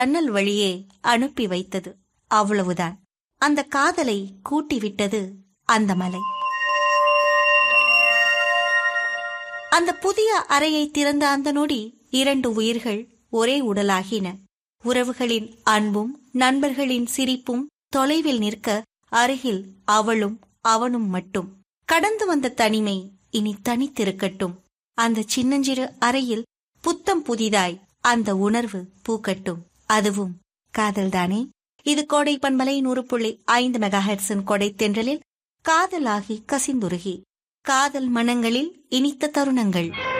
ஜன்னல் வழியே அனுப்பி வைத்தது அவ்வளவுதான் அந்த காதலை கூட்டிவிட்டது அந்த மலை அந்த புதிய அறையை திறந்த அந்த நொடி இரண்டு உயிர்கள் ஒரே உடலாகின உறவுகளின் அன்பும் நண்பர்களின் சிரிப்பும் தொலைவில் நிற்க அருகில் அவளும் அவனும் மட்டும் கடந்து வந்த தனிமை இனி தனித்திருக்கட்டும் அந்த சின்னஞ்சிறு அறையில் புத்தம் புதிதாய் அந்த உணர்வு பூக்கட்டும் அதுவும் காதல்தானே இது கோடை பண்பலை நூறு புள்ளி ஐந்து மெகாஹெட்ஸின் கொடை தென்றலில் காதலாகி கசிந்துருகி காதல் மனங்களில் இனித்த தருணங்கள்